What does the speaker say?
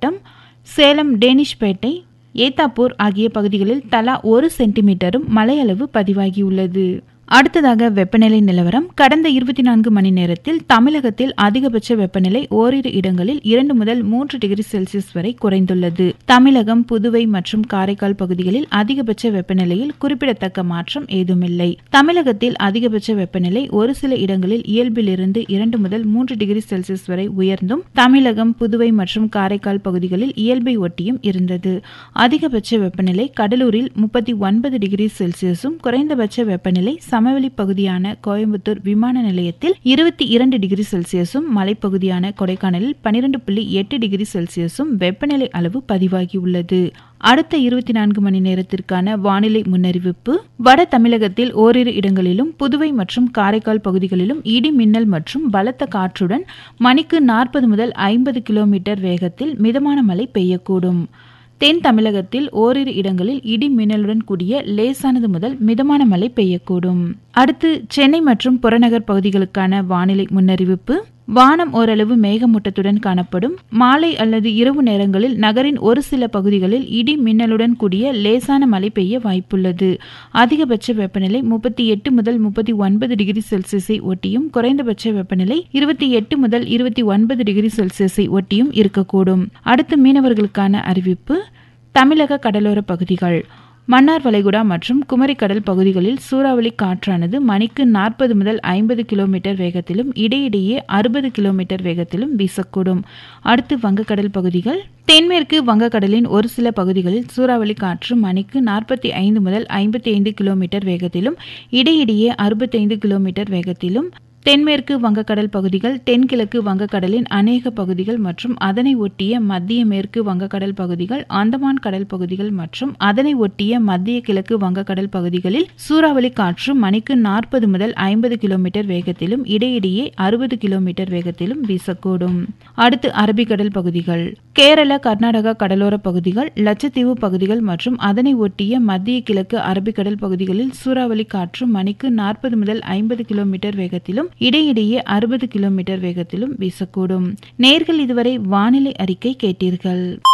மாவட்டம் சேலம் டேனிஷ்பேட்டை ஏத்தாப்பூர் ஆகிய பகுதிகளில் தலா ஒரு சென்டிமீட்டரும் மழையளவு பதிவாகியுள்ளது அடுத்ததாக வெப்பநிலை நிலவரம் கடந்த இருபத்தி நான்கு மணி நேரத்தில் தமிழகத்தில் அதிகபட்ச வெப்பநிலை ஓரிரு இடங்களில் இரண்டு முதல் மூன்று டிகிரி செல்சியஸ் வரை குறைந்துள்ளது தமிழகம் புதுவை மற்றும் காரைக்கால் பகுதிகளில் அதிகபட்ச வெப்பநிலையில் குறிப்பிடத்தக்க மாற்றம் ஏதுமில்லை தமிழகத்தில் அதிகபட்ச வெப்பநிலை ஒரு சில இடங்களில் இயல்பிலிருந்து இரண்டு முதல் மூன்று டிகிரி செல்சியஸ் வரை உயர்ந்தும் தமிழகம் புதுவை மற்றும் காரைக்கால் பகுதிகளில் இயல்பை ஒட்டியும் இருந்தது அதிகபட்ச வெப்பநிலை கடலூரில் முப்பத்தி ஒன்பது டிகிரி செல்சியஸும் குறைந்தபட்ச வெப்பநிலை சமவெளி பகுதியான கோயம்புத்தூர் விமான நிலையத்தில் இருபத்தி இரண்டு டிகிரி செல்சியஸும் மலைப்பகுதியான கொடைக்கானலில் பனிரெண்டு புள்ளி எட்டு டிகிரி செல்சியஸும் வெப்பநிலை அளவு பதிவாகியுள்ளது அடுத்த இருபத்தி நான்கு மணி நேரத்திற்கான வானிலை முன்னறிவிப்பு வட தமிழகத்தில் ஓரிரு இடங்களிலும் புதுவை மற்றும் காரைக்கால் பகுதிகளிலும் இடி மின்னல் மற்றும் பலத்த காற்றுடன் மணிக்கு நாற்பது முதல் ஐம்பது கிலோமீட்டர் வேகத்தில் மிதமான மழை பெய்யக்கூடும் தென் தமிழகத்தில் ஓரிரு இடங்களில் இடி மின்னலுடன் கூடிய லேசானது முதல் மிதமான மழை பெய்யக்கூடும் அடுத்து சென்னை மற்றும் புறநகர் பகுதிகளுக்கான வானிலை முன்னறிவிப்பு வானம் ஓரளவு மேகமூட்டத்துடன் காணப்படும் மாலை அல்லது இரவு நேரங்களில் நகரின் ஒரு சில பகுதிகளில் இடி மின்னலுடன் கூடிய லேசான மழை பெய்ய வாய்ப்புள்ளது அதிகபட்ச வெப்பநிலை முப்பத்தி எட்டு முதல் முப்பத்தி ஒன்பது டிகிரி செல்சியஸை ஒட்டியும் குறைந்தபட்ச வெப்பநிலை இருபத்தி எட்டு முதல் இருபத்தி ஒன்பது டிகிரி செல்சியஸை ஒட்டியும் இருக்கக்கூடும் அடுத்து மீனவர்களுக்கான அறிவிப்பு தமிழக கடலோர பகுதிகள் மன்னார் வளைகுடா மற்றும் குமரி கடல் பகுதிகளில் சூறாவளி காற்றானது மணிக்கு நாற்பது முதல் ஐம்பது கிலோமீட்டர் வேகத்திலும் இடையிடையே அறுபது கிலோமீட்டர் வேகத்திலும் வீசக்கூடும் அடுத்து வங்கக்கடல் பகுதிகள் தென்மேற்கு வங்கக்கடலின் ஒரு சில பகுதிகளில் சூறாவளி காற்று மணிக்கு நாற்பத்தி ஐந்து முதல் ஐம்பத்தி ஐந்து கிலோமீட்டர் வேகத்திலும் இடையிடையே அறுபத்தைந்து கிலோமீட்டர் வேகத்திலும் தென்மேற்கு வங்கக்கடல் பகுதிகள் தென்கிழக்கு வங்கக்கடலின் அநேக பகுதிகள் மற்றும் அதனை ஒட்டிய மத்திய மேற்கு வங்கக்கடல் பகுதிகள் அந்தமான் கடல் பகுதிகள் மற்றும் அதனை ஒட்டிய மத்திய கிழக்கு வங்கக்கடல் பகுதிகளில் சூறாவளி காற்று மணிக்கு நாற்பது முதல் ஐம்பது கிலோமீட்டர் வேகத்திலும் இடையிடையே அறுபது கிலோமீட்டர் வேகத்திலும் வீசக்கூடும் அடுத்து அரபிக்கடல் பகுதிகள் கேரள கர்நாடகா கடலோர பகுதிகள் லட்சத்தீவு பகுதிகள் மற்றும் அதனை ஒட்டிய மத்திய கிழக்கு அரபிக்கடல் பகுதிகளில் சூறாவளி காற்று மணிக்கு நாற்பது முதல் ஐம்பது கிலோமீட்டர் வேகத்திலும் இடையிடையே அறுபது கிலோமீட்டர் வேகத்திலும் வீசக்கூடும் நேர்கள் இதுவரை வானிலை அறிக்கை கேட்டீர்கள்